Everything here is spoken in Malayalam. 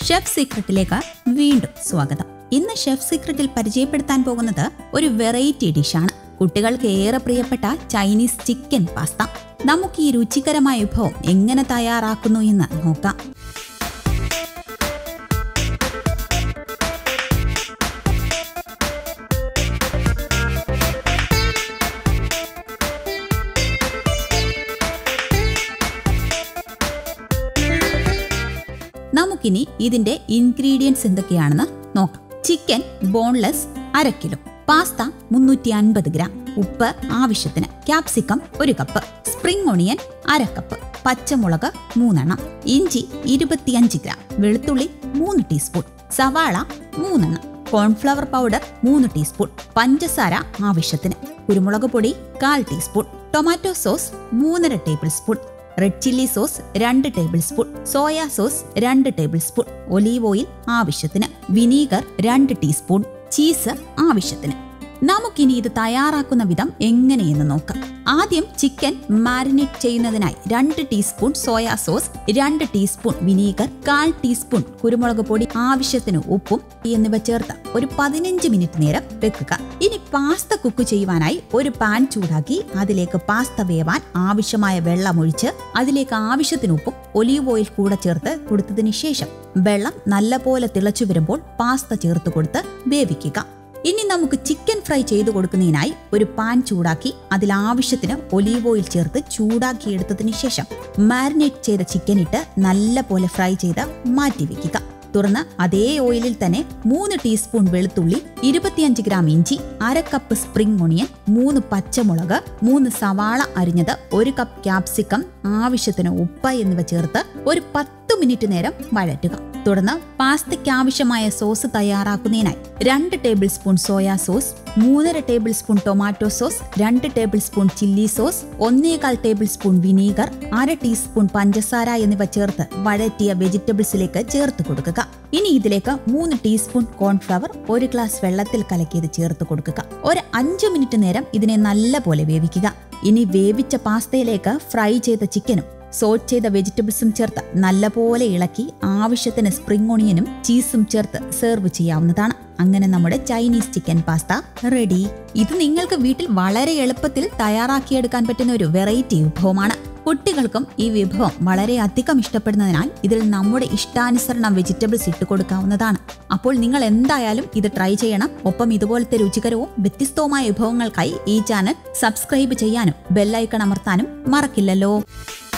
ഷെഫ് സീക്രട്ടിലേക്ക് വീണ്ടും സ്വാഗതം ഇന്ന് ഷെഫ് സീക്രട്ടിൽ പരിചയപ്പെടുത്താൻ പോകുന്നത് ഒരു വെറൈറ്റി ഡിഷാണ് കുട്ടികൾക്ക് ഏറെ പ്രിയപ്പെട്ട ചൈനീസ് ചിക്കൻ പാസ്ത നമുക്ക് ഈ രുചികരമായ വിഭവം എങ്ങനെ തയ്യാറാക്കുന്നു എന്ന് നോക്കാം നമുക്കിനി ഇതിന്റെ ഇൻഗ്രീഡിയൻസ് എന്തൊക്കെയാണെന്ന് നോക്കാം ചിക്കൻ ബോൺലെസ് അര കിലോ പാസ്ത മുന്നൂറ്റി അൻപത് ഗ്രാം ഉപ്പ് ആവശ്യത്തിന് ക്യാപ്സിക്കം ഒരു കപ്പ് സ്പ്രിംഗ് ഒണിയൻ അര കപ്പ് പച്ചമുളക് മൂന്നെണ്ണം ഇഞ്ചി ഇരുപത്തിയഞ്ച് ഗ്രാം വെളുത്തുള്ളി മൂന്ന് ടീസ്പൂൺ സവാള മൂന്നെണ്ണം കോൺഫ്ലവർ പൗഡർ മൂന്ന് ടീസ്പൂൺ പഞ്ചസാര ആവശ്യത്തിന് കുരുമുളക് പൊടി കാൽ ടീസ്പൂൺ ടൊമാറ്റോ സോസ് മൂന്നര tablespoon red chilli sauce രണ്ട് ടേബിൾ സ്പൂൺ സോയാ സോസ് രണ്ട് ടേബിൾ സ്പൂൺ ഒലീവ് ഓയിൽ ആവശ്യത്തിന് വിനീഗർ രണ്ട് ടീസ്പൂൺ ചീസ് ആവശ്യത്തിന് നമുക്കിനി ഇത് തയ്യാറാക്കുന്ന വിധം എങ്ങനെയെന്ന് നോക്കാം ആദ്യം ചിക്കൻ മാരിനേറ്റ് ചെയ്യുന്നതിനായി രണ്ട് ടീസ്പൂൺ സോയാ സോസ് രണ്ട് ടീസ്പൂൺ വിനീഗർ കാൽ ടീസ്പൂൺ കുരുമുളക് പൊടി ആവശ്യത്തിന് ഉപ്പും എന്നിവ ചേർത്ത് ഒരു പതിനഞ്ച് മിനിറ്റ് നേരം വെക്കുക ഇനി പാസ്ത കുക്ക് ചെയ്യുവാനായി ഒരു പാൻ ചൂടാക്കി അതിലേക്ക് പാസ്ത വേവാൻ ആവശ്യമായ വെള്ളം ഒഴിച്ച് അതിലേക്ക് ആവശ്യത്തിന് ഉപ്പും ഒലീവ് ഓയിൽ കൂടെ ചേർത്ത് കൊടുത്തതിന് ശേഷം വെള്ളം നല്ലപോലെ തിളച്ചു വരുമ്പോൾ പാസ്ത ചേർത്ത് കൊടുത്ത് വേവിക്കുക ഇനി നമുക്ക് ചിക്കൻ ഫ്രൈ ചെയ്തു കൊടുക്കുന്നതിനായി ഒരു പാൻ ചൂടാക്കി അതിൽ ആവശ്യത്തിന് ഒലീവ് ഓയിൽ ചേർത്ത് ചൂടാക്കി എടുത്തതിന് ശേഷം മാരിനേറ്റ് ചെയ്ത ചിക്കൻ ഇട്ട് നല്ല പോലെ ഫ്രൈ ചെയ്ത് മാറ്റി വെക്കുക തുറന്ന് അതേ ഓയിലിൽ തന്നെ മൂന്ന് ടീസ്പൂൺ വെളുത്തുള്ളി ഇരുപത്തിയഞ്ച് ഗ്രാം ഇഞ്ചി അര കപ്പ് സ്പ്രിംഗ് ഒണിയൻ മൂന്ന് പച്ചമുളക് മൂന്ന് സവാള അരിഞ്ഞത് ഒരു കപ്പ് ക്യാപ്സിക്കം ആവശ്യത്തിന് ഉപ്പ് എന്നിവ ചേർത്ത് ഒരു പത്ത് മിനിറ്റ് നേരം വഴറ്റുക തുടർന്ന് പാസ്തയ്ക്ക് ആവശ്യമായ സോസ് തയ്യാറാക്കുന്നതിനായി രണ്ട് ടേബിൾ സ്പൂൺ സോയാ സോസ് മൂന്നര ടേബിൾ സ്പൂൺ ടൊമാറ്റോ സോസ് രണ്ട് ടേബിൾ സ്പൂൺ ചില്ലി സോസ് ഒന്നേകാൽ ടേബിൾ സ്പൂൺ വിനീഗർ അര ടീസ്പൂൺ പഞ്ചസാര എന്നിവ ചേർത്ത് വഴറ്റിയ വെജിറ്റബിൾസിലേക്ക് ചേർത്ത് കൊടുക്കുക ഇനി ഇതിലേക്ക് മൂന്ന് ടീസ്പൂൺ കോൺഫ്ലവർ ഒരു ഗ്ലാസ് വെള്ളത്തിൽ കലക്കിയത് ചേർത്ത് കൊടുക്കുക ഒരു അഞ്ച് മിനിറ്റ് നേരം ഇതിനെ നല്ലപോലെ വേവിക്കുക ഇനി വേവിച്ച പാസ്തയിലേക്ക് ഫ്രൈ ചെയ്ത ചിക്കനും സോട്ട് ചെയ്ത വെജിറ്റബിൾസും ചേർത്ത് നല്ലപോലെ ഇളക്കി ആവശ്യത്തിന് സ്പ്രിംഗ് ഓണിയനും ചീസും ചേർത്ത് സെർവ് ചെയ്യാവുന്നതാണ് അങ്ങനെ നമ്മുടെ ചൈനീസ് ചിക്കൻ പാസ്ത റെഡി ഇത് നിങ്ങൾക്ക് വീട്ടിൽ വളരെ എളുപ്പത്തിൽ തയ്യാറാക്കിയെടുക്കാൻ പറ്റുന്ന ഒരു വെറൈറ്റി വിഭവമാണ് കുട്ടികൾക്കും ഈ വിഭവം വളരെ അധികം ഇഷ്ടപ്പെടുന്നതിനാൽ ഇതിൽ നമ്മുടെ ഇഷ്ടാനുസരണം വെജിറ്റബിൾസ് ഇട്ട് കൊടുക്കാവുന്നതാണ് അപ്പോൾ നിങ്ങൾ എന്തായാലും ഇത് ട്രൈ ചെയ്യണം ഒപ്പം ഇതുപോലത്തെ രുചികരവും വ്യത്യസ്തവുമായ വിഭവങ്ങൾക്കായി ഈ ചാനൽ സബ്സ്ക്രൈബ് ചെയ്യാനും ബെല്ലൈക്കൺ അമർത്താനും മറക്കില്ലല്ലോ